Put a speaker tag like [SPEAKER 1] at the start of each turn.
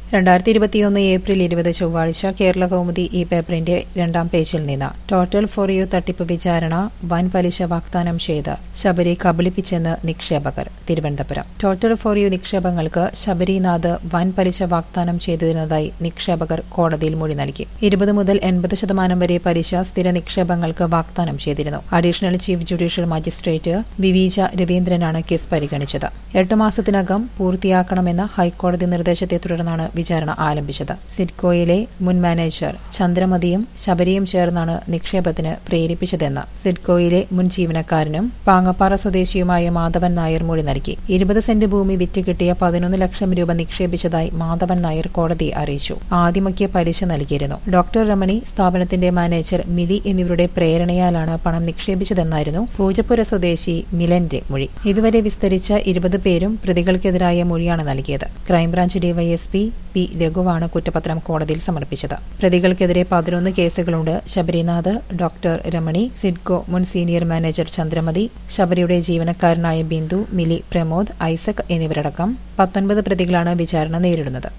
[SPEAKER 1] രണ്ടായിരത്തി ഇരുപത്തിയൊന്ന് ഏപ്രിൽ ഇരുപത് ചൊവ്വാഴ്ച കേരള കൗമുദി ഈ പേപ്പറിന്റെ രണ്ടാം പേജിൽ നിന്ന് ടോട്ടൽ ഫോർ യു തട്ടിപ്പ് വിചാരണ വൻ പലിശ വാഗ്ദാനം ചെയ്ത് ശബരി കബളിപ്പിച്ചെന്ന് നിക്ഷേപകർ തിരുവനന്തപുരം ടോട്ടൽ ഫോർ യു നിക്ഷേപങ്ങൾക്ക് ശബരിനാഥ് വൻ പലിശ വാഗ്ദാനം ചെയ്തിരുന്നതായി നിക്ഷേപകർ കോടതിയിൽ മൊഴി നൽകി ഇരുപത് മുതൽ എൺപത് ശതമാനം വരെ പലിശ സ്ഥിര നിക്ഷേപങ്ങൾക്ക് വാഗ്ദാനം ചെയ്തിരുന്നു അഡീഷണൽ ചീഫ് ജുഡീഷ്യൽ മജിസ്ട്രേറ്റ് വിവീജ രവീന്ദ്രനാണ് കേസ് പരിഗണിച്ചത് എട്ട് മാസത്തിനകം പൂർത്തിയാക്കണമെന്ന ഹൈക്കോടതി നിർദ്ദേശത്തെ തുടർന്നാണ് വിചാരണ ആരംഭിച്ചത് സിഡ്കോയിലെ മുൻ മാനേജർ ചന്ദ്രമതിയും ശബരിയും ചേർന്നാണ് നിക്ഷേപത്തിന് പ്രേരിപ്പിച്ചതെന്ന് സിഡ്കോയിലെ മുൻ ജീവനക്കാരനും പാങ്ങപ്പാറ സ്വദേശിയുമായ മാധവൻ നായർ മൊഴി നൽകി ഇരുപത് സെന്റ് ഭൂമി വിറ്റ് കിട്ടിയ പതിനൊന്ന് ലക്ഷം രൂപ നിക്ഷേപിച്ചതായി മാധവൻ നായർ കോടതിയെ അറിയിച്ചു ആദ്യമൊക്കെ പലിശ നൽകിയിരുന്നു ഡോക്ടർ രമണി സ്ഥാപനത്തിന്റെ മാനേജർ മിലി എന്നിവരുടെ പ്രേരണയാലാണ് പണം നിക്ഷേപിച്ചതെന്നായിരുന്നു പൂജപ്പുര സ്വദേശി മിലന്റെ മൊഴി ഇതുവരെ വിസ്തരിച്ച ഇരുപത് പേരും പ്രതികൾക്കെതിരായ മൊഴിയാണ് നൽകിയത് ക്രൈംബ്രാഞ്ച് ഡിവൈഎസ്പി പി രഘുവാണ് കുറ്റപത്രം കോടതിയിൽ സമർപ്പിച്ചത് പ്രതികൾക്കെതിരെ പതിനൊന്ന് കേസുകളുണ്ട് ശബരിനാഥ് ഡോക്ടർ രമണി സിഡ്കോ മുൻ സീനിയർ മാനേജർ ചന്ദ്രമതി ശബരിയുടെ ജീവനക്കാരനായ ബിന്ദു മിലി പ്രമോദ് ഐസക് എന്നിവരടക്കം പത്തൊൻപത് പ്രതികളാണ് വിചാരണ നേരിടുന്നത്